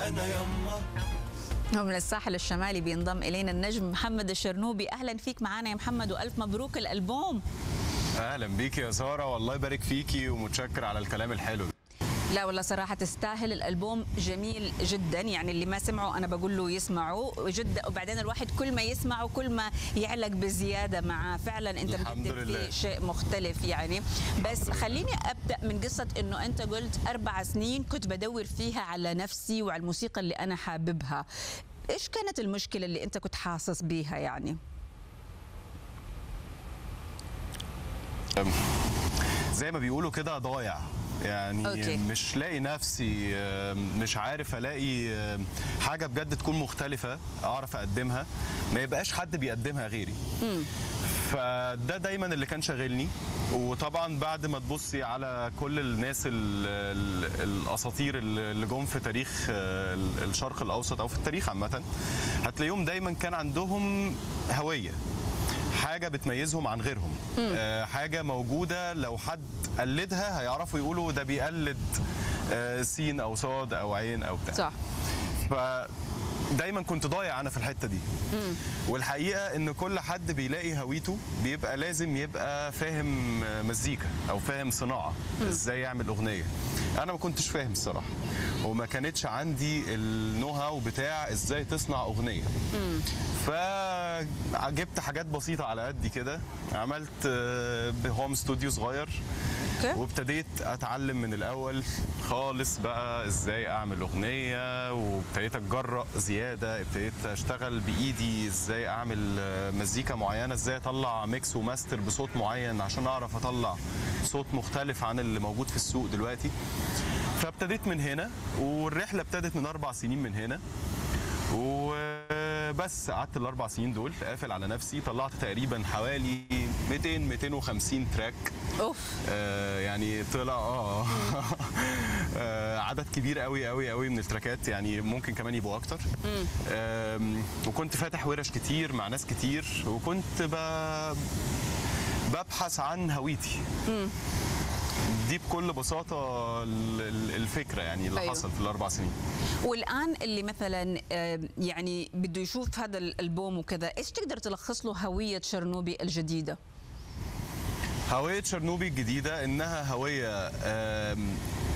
انا يما ومن الساحل الشمالي بينضم الينا النجم محمد الشرنوبي اهلا فيك معنا يا محمد والف مبروك الالبوم اهلا بيكي يا ساره والله يبارك فيكي ومتشكر على الكلام الحلو لا والله صراحة تستاهل الألبوم جميل جدا يعني اللي ما سمعوا أنا بقول له يسمعوا جدا وبعدين الواحد كل ما يسمعه كل ما يعلق بزيادة معاه فعلا أنت الحمد مقدم لله. فيه شيء مختلف يعني بس لله. خليني أبدأ من قصة أنه أنت قلت أربع سنين كنت بدور فيها على نفسي وعلى الموسيقى اللي أنا حاببها إيش كانت المشكلة اللي أنت كنت حاسس بيها يعني؟ زي ما بيقولوا كده ضايع يعني أوكي. مش لاقي نفسي آه، مش عارف الاقي آه، حاجه بجد تكون مختلفه اعرف اقدمها ما يبقاش حد بيقدمها غيري فده دايما اللي كان شاغلني وطبعا بعد ما تبصي على كل الناس ال- ال- الاساطير اللي جم في تاريخ آه، الشرق الاوسط او في التاريخ عامه هتلاقيهم دايما كان عندهم هويه حاجه بتميزهم عن غيرهم آه، حاجه موجوده لو حد قلدها هيعرفوا يقولوا ده بيقلد آه، سين او صاد او عين او بتاع صح فدايما كنت ضايع انا في الحته دي والحقيقه ان كل حد بيلاقي هويته بيبقى لازم يبقى فاهم مزيكا او فاهم صناعه ازاي يعمل اغنيه انا ما كنتش فاهم الصراحه وما كانتش عندي النو هاو بتاع ازاي تصنع اغنيه فجبت حاجات بسيطه على قدي كده عملت آه، هوم استوديو صغير أوكي. وابتديت اتعلم من الاول خالص بقى ازاي اعمل اغنيه وابتديت اتجرأ زياده ابتديت اشتغل بايدي ازاي اعمل آه، مزيكا معينه ازاي اطلع ميكس وماستر بصوت معين عشان اعرف اطلع صوت مختلف عن اللي موجود في السوق دلوقتي فابتديت من هنا والرحله ابتدت من اربع سنين من هنا وبس قعدت الاربع سنين دول قافل على نفسي طلعت تقريبا حوالي 200 250 تراك أوف آه، يعني طلع اه آه، عدد كبير قوي قوي قوي من التراكات يعني ممكن كمان يبقوا اكتر آم، وكنت فاتح ورش كتير مع ناس كتير وكنت ب... ببحث عن هويتي دي بكل بساطة ال- ال- الفكرة يعني اللي أيوه. حصل في الأربع سنين والان اللي مثلا آه، يعني بده يشوف هذا الالبوم وكذا ايش تقدر تلخص له هويه شرنوبي الجديده هوية شرنوبي الجديدة إنها هوية آم،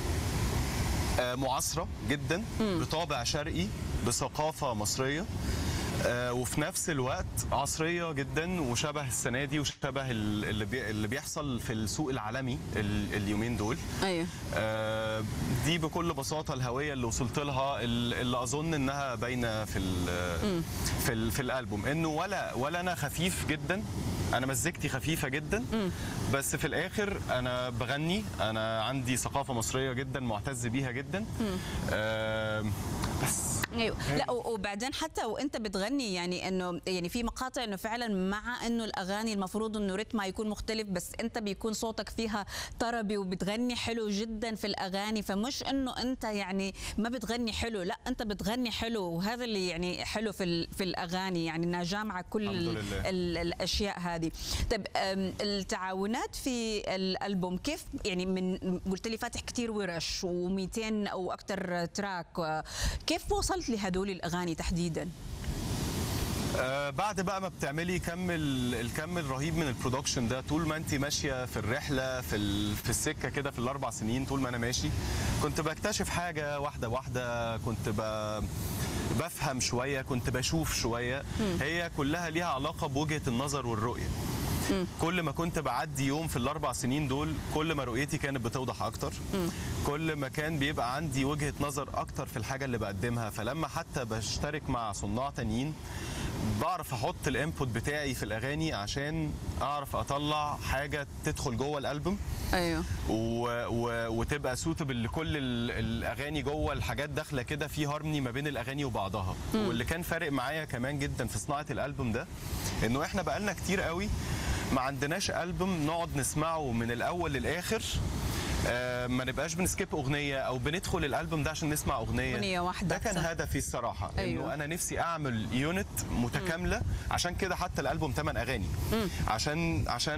آه، معاصرة جدا بطابع شرقي بثقافة مصرية آه، وفي نفس الوقت عصرية جدا وشبه السنة دي وشبه ال- اللي بي- اللي بيحصل في السوق العالمي ال- اليومين دول ايوه آه، دي بكل بساطه الهويه اللي وصلت لها ال- اللي اظن انها باينه في ال في ال في الالبوم انه ولا ولا انا خفيف جدا انا مزيكتي خفيفه جدا بس في الاخر انا بغني انا عندي ثقافه مصريه جدا معتز بيها جدا آه، بس ايوه لا و- وبعدين حتى وانت بتغني يعني انه يعني في مقاطع انه فعلا مع انه الاغاني المفروض انه رتمها يكون مختلف بس انت بيكون صوتك فيها طربي وبتغني حلو جدا في الاغاني فمش انه انت يعني ما بتغني حلو لا انت بتغني حلو وهذا اللي يعني حلو في ال- في الاغاني يعني انها جامعه كل الحمد ال- لله. ال- الاشياء هذه طيب أم، التعاونات في الالبوم كيف يعني من قلت لي فاتح كتير ورش و200 او اكثر تراك و- كيف وصلت لهدول الاغاني تحديدا آه بعد بقى ما بتعملي كم ال- الكم الرهيب من البرودكشن ده طول ما انت ماشيه في الرحله في ال- في السكه كده في الاربع سنين طول ما انا ماشي كنت بكتشف حاجه واحده واحده كنت ب بفهم شويه كنت بشوف شويه هي كلها ليها علاقه بوجهه النظر والرؤيه كل ما كنت بعدي يوم في الاربع سنين دول كل ما رؤيتي كانت بتوضح اكتر كل ما كان بيبقى عندي وجهه نظر اكتر في الحاجه اللي بقدمها فلما حتى بشترك مع صناع تانيين بعرف احط الانبوت بتاعي في الاغاني عشان اعرف اطلع حاجه تدخل جوه الالبوم ايوه و... و... وتبقى سوتبل لكل ال... الاغاني جوه الحاجات داخله كده في هارموني ما بين الاغاني وبعضها واللي كان فارق معايا كمان جدا في صناعه الالبوم ده انه احنا بقالنا كتير قوي ما عندناش البوم نقعد نسمعه من الاول للاخر آه، ما نبقاش بنسكيب اغنيه او بندخل الالبوم ده عشان نسمع اغنيه أغنية واحدة ده كان صح. هدفي الصراحه أيوة. انه انا نفسي اعمل يونت متكامله عشان كده حتى الالبوم 8 اغاني عشان عشان